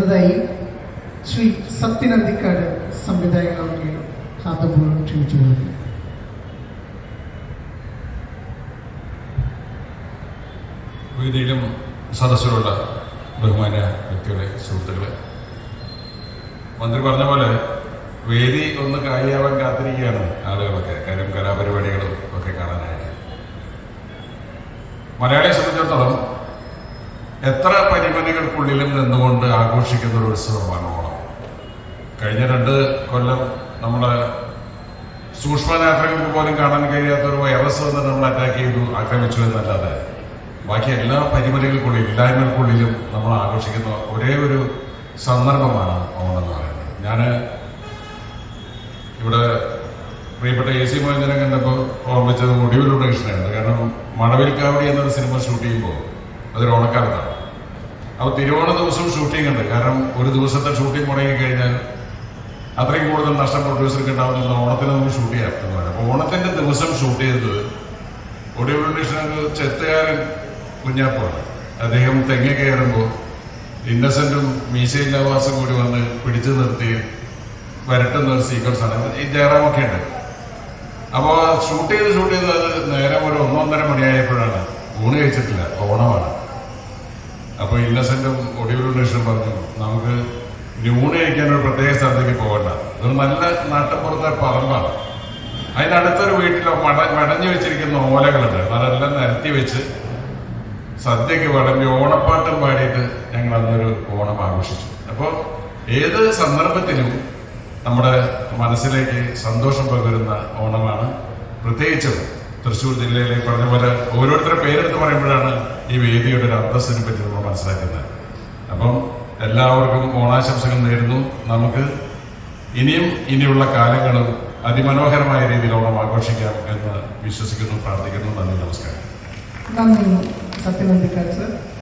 അടുത്തതായി ശ്രീ സത്യനന്ദിക്കാട് സംവിധായകനെ ഹാതപൂർവ്വം ക്ഷണിച്ചു കൊടുക്കുന്നു വേദിയിലും സദസ്സിലുള്ള ബഹുമാന്യ വ്യക്തികളെ സുഹൃത്തുക്കളെ മന്ത്രി പറഞ്ഞ പോലെ വേദി ഒന്ന് കാലിയാവാൻ കാത്തിരിക്കുകയാണ് ആളുകളൊക്കെ കാര്യം കലാപരിപാടികളും ഒക്കെ കാണാനായിട്ട് മലയാളിയെ സംബന്ധിച്ചിടത്തോളം എത്ര പരിമിതികൾക്കുള്ളിലും നിന്നുകൊണ്ട് ആഘോഷിക്കുന്ന ഒരു ഉത്സവമാണ് ഓണം കഴിഞ്ഞ രണ്ട് കൊല്ലം നമ്മളെ സൂക്ഷ്മനേത്രങ്ങൾക്ക് പോലും കാണാൻ കഴിയാത്ത ഒരു വൈറസ് വന്ന് നമ്മൾ അറ്റാക്ക് ചെയ്തു ആക്രമിച്ചു എന്നല്ലാതെ ബാക്കി എല്ലാ പരിമിതികൾക്കുള്ളിലും ഇല്ലായ്മകൾക്കുള്ളിലും നമ്മൾ ആഘോഷിക്കുന്ന ഒരേ ഒരു സന്ദർഭമാണ് ഓണം എന്ന് പറയുന്നത് ഞാൻ ഇവിടെ പ്രിയപ്പെട്ട എ സി മോഹൻജനെ കണ്ടപ്പോൾ ഓർമ്മിച്ചത് ഒടിവിലൂടെ കൃഷ്ണനാണ് കാരണം മണവിൽക്കാവടി എന്നൊരു സിനിമ ഷൂട്ട് ചെയ്യുമ്പോൾ അതൊരു ഓണക്കാലത്താണ് അപ്പോൾ തിരുവോണ ദിവസം ഷൂട്ടിംഗ് ഉണ്ട് കാരണം ഒരു ദിവസത്തെ ഷൂട്ടിംഗ് മുടങ്ങി കഴിഞ്ഞാൽ അത്രയും കൂടുതൽ നഷ്ടം പ്രൊഡ്യൂസർക്ക് ഉണ്ടാവുന്ന ഓണത്തിന് നമുക്ക് ഷൂട്ട് ചെയ്യാം എന്ന് പറയാം അപ്പോൾ ഓണത്തിന്റെ ദിവസം ഷൂട്ട് ചെയ്തത് ഒടിവുണ്ടീഷനൊരു ചെത്തുകാരൻ കുഞ്ഞാപ്പാണ് അദ്ദേഹം തെങ്ങ കയറുമ്പോൾ ഇന്നസെന്റും മീശയില്ലാവാസും കൂടി വന്ന് പിടിച്ചു നിർത്തി വരട്ടുന്ന ഒരു സീക്വൻസ് ആണ് ഈ ജയറാമൊക്കെ ഉണ്ട് അപ്പോൾ ഷൂട്ട് ചെയ്ത് ഷൂട്ട് ചെയ്ത് അത് നേരം ഒരു ഒന്നൊന്നര മണിയായപ്പോഴാണ് ഊണ് കഴിച്ചിട്ടില്ല ഓണമാണ് അപ്പൊ ഇന്നസെന്റും ഒടിവുണ്ടീഷനും പറഞ്ഞു നമുക്ക് ഇനി ഊണ് കഴിക്കാൻ ഒരു പ്രത്യേക സ്ഥലത്തേക്ക് പോകണ്ട ഒരു നല്ല നാട്ടുപുറത്തെ പറമ്പാണ് അതിനടുത്തൊരു വീട്ടിൽ മട മടഞ്ഞു വെച്ചിരിക്കുന്ന ഓലകളുണ്ട് അതെല്ലാം നിരത്തി വെച്ച് സദ്യക്ക് വിളമ്പി ഓണപ്പാട്ടും പാടിയിട്ട് ഞങ്ങൾ അന്നൊരു ഓണം ആഘോഷിച്ചു അപ്പോൾ ഏത് സന്ദർഭത്തിലും നമ്മുടെ മനസ്സിലേക്ക് സന്തോഷം പകരുന്ന ഓണമാണ് പ്രത്യേകിച്ചും തൃശ്ശൂർ ജില്ലയിലെ പറഞ്ഞ പോലെ ഓരോരുത്തരുടെ പേരെടുത്ത് പറയുമ്പോഴാണ് ഈ വേദിയുടെ ഒരു അന്തസ്സിനെ പറ്റി നമ്മൾ മനസ്സിലാക്കുന്നത് അപ്പം എല്ലാവർക്കും ഓണാശംസകൾ നേരുന്നു നമുക്ക് ഇനിയും ഇനിയുള്ള കാലങ്ങളും അതിമനോഹരമായ രീതിയിൽ ഓണം ആഘോഷിക്കാം എന്ന് വിശ്വസിക്കുന്നു പ്രാർത്ഥിക്കുന്നു നന്ദി നമസ്കാരം നന്ദി സത്യനന്ദിക്കാട് സർ